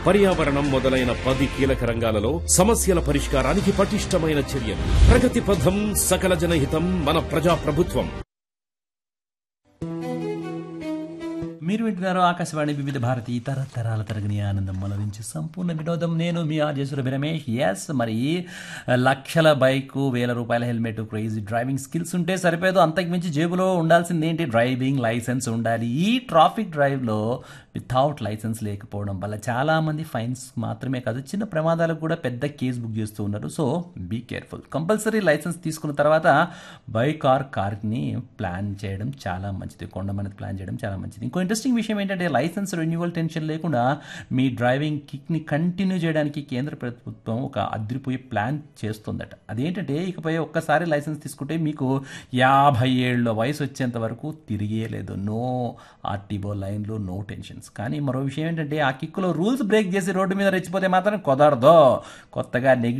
పర్యావరణం మొదలైన పది కీలక రంగాలలో సమస్యల పరిష్కారానికి పటిష్టమైన చర్యలు ప్రగతి పథం సకల జనహితం మన ప్రజా ప్రభుత్వం మీరు వింటున్నారు ఆకాశవాణి వివిధ భారతి తరతరాల తరగని ఆనందం మనరించి సంపూర్ణ వినోదం నేను మీ ఆర్జేశ్వర రమేష్ ఎస్ మరి లక్షల బైక్ వేల రూపాయల హెల్మెట్ క్రేజీ డ్రైవింగ్ స్కిల్స్ ఉంటే సరిపోదు అంతకు మించి జేబులో ఉండాల్సింది ఏంటి డ్రైవింగ్ లైసెన్స్ ఉండాలి ఈ ట్రాఫిక్ డ్రైవ్లో వితౌట్ లైసెన్స్ లేకపోవడం వల్ల చాలామంది ఫైన్స్ మాత్రమే కాదు చిన్న ప్రమాదాలకు కూడా పెద్ద కేసు బుక్ చేస్తూ ఉన్నారు so be careful compulsory license తీసుకున్న తర్వాత బైక్ ఆర్ కార్ని ప్లాన్ చేయడం చాలా మంచిది కొండమనేది ప్లాన్ చేయడం చాలా మంచిది ఇంకో ఇంట్రెస్టింగ్ విషయం ఏంటంటే లైసెన్స్ రెన్యువల్ టెన్షన్ లేకుండా మీ డ్రైవింగ్ కిక్ని కంటిన్యూ చేయడానికి కేంద్ర ప్రభుత్వం ఒక అద్రిపోయి ప్లాన్ చేస్తుందట అదేంటంటే ఇకపై ఒక్కసారి లైసెన్స్ తీసుకుంటే మీకు యాభై ఏళ్ళ వయసు వచ్చేంత వరకు తిరిగేయలేదు నో ఆర్టీఓ లైన్లో నో టెన్షన్స్ కానీ మరో విషయం ఏంటంటే ఆ కిక్కులో రూల్స్ బ్రేక్ చేసి రోడ్డు మీద రెచ్చిపోతే మాత్రం కుదరదు కొత్తగా నెగిటివ్